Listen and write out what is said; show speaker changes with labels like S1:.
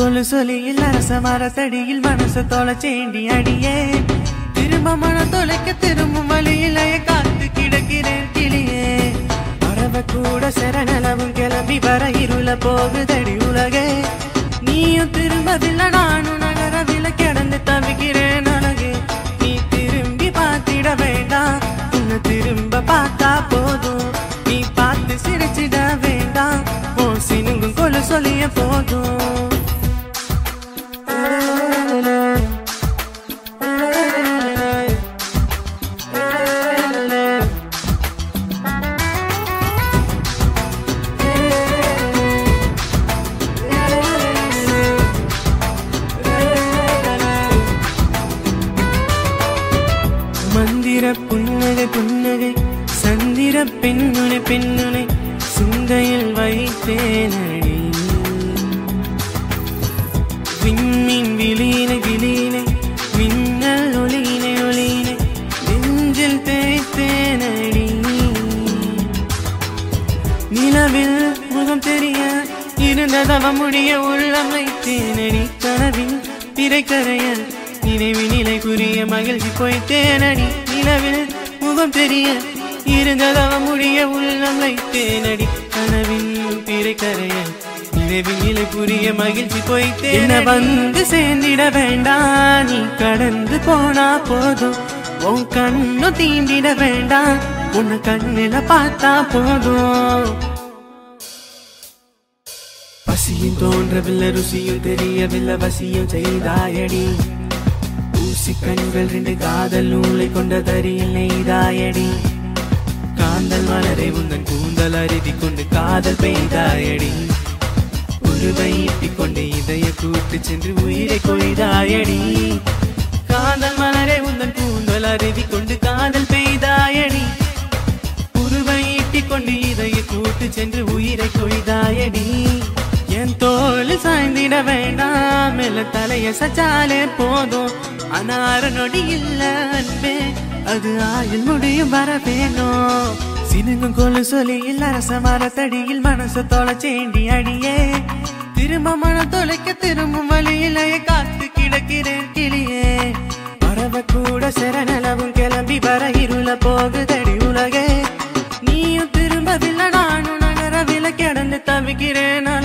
S1: கொலு சொலியில் அரச மரத்தடியில் மனசு தொலைச்சேண்டி அடியே திரும்ப மன தொலைக்க திரும்பும் வழியிலேயே காத்து கிடக்கிறேன் கிளியே பறவை கூட சரணளவும் கிளம்பி வர இருள போகுதடி உலகே நீயும் திரும்பவில்லை நானும் நகரவில்லை கிடந்து தவிக்கிறேன் அழகே நீ திரும்பி பார்த்திட வேண்டாம் உன்னை திரும்ப பார்த்தா போதும் நீ பார்த்து சிரிச்சிட வேண்டாம் ஓ சினுங்கும் கொலு சொல்லிய போதும் மந்திர புன்னகை புன்னகை சந்திர பெண்ணுனை பெண்ணுனை சிந்தையில் வைத்தேனடி விண்மீன் விலீனை விலீனை மின்னல் ஒளியினை ஒளியினை நெஞ்சில் தேய்த்தேனடி நிலவில் முகம் தெரிய இருந்ததவ முடிய உள்ளம் வைத்தேனடி கனவின் திரைக்கரைய நினைவு நிலை புரிய மகிழ்ச்சி போய்த்தேனடி நிலவில் முகம் தெரிய இருந்ததவ முடிய உள்ளம் வைத்தேனடி கனவின் திரைக்கரைய நினைவு நிலை புரிய மகிழ்ச்சி போய்த்தேன் என்ன வந்து சேர்ந்திட வேண்டாம் நீ கடந்து போனா போதும் உன் கண்ணு தீண்டிட வேண்டாம் உன்னை கண்ணில பார்த்தா போதும் பசியும் தோன்றவில்லை ருசியும் தெரியவில்லை வசியும் செய்தாயடி ஊசி கண்கள் ரெண்டு காதல் நூலை கொண்ட தரியில் நெய்தாயடி காந்தல் மலரை உந்தன் கூந்தல் அருதி கொண்டு காதல் பெய்தாயடி உருவை கொண்டு இதய கூட்டு சென்று உயிரை கொய்தாயடி காதல் மலரை உந்தன் கூந்தல் அருதி கொண்டு காதல் பெய்தாயடி உருவை கொண்டு இதய கூட்டு சென்று உயிரை கொய்தாயடி என் தோல் சாய்ந்திட வேண்டாம் மெல்ல தலைய சச்சாலே போதும் அனார நொடி இல்ல அன்பே அது ஆயுள் முடியும் வர வேணும் சினுங்கும் கொலு சொல்லியில் அரச மரத்தடியில் மனசு தொலைச்சேண்டி அடியே திரும்ப மன தொலைக்க திரும்பும் வழியிலேயே காத்து கிடக்கிறேன் கிளியே பறவை கூட சரணளவும் கிளம்பி வர இருள போகுதடி உலகே நீயும் திரும்பவில்லை நானும் நகரவில்லை கிடந்து தவிக்கிறேன்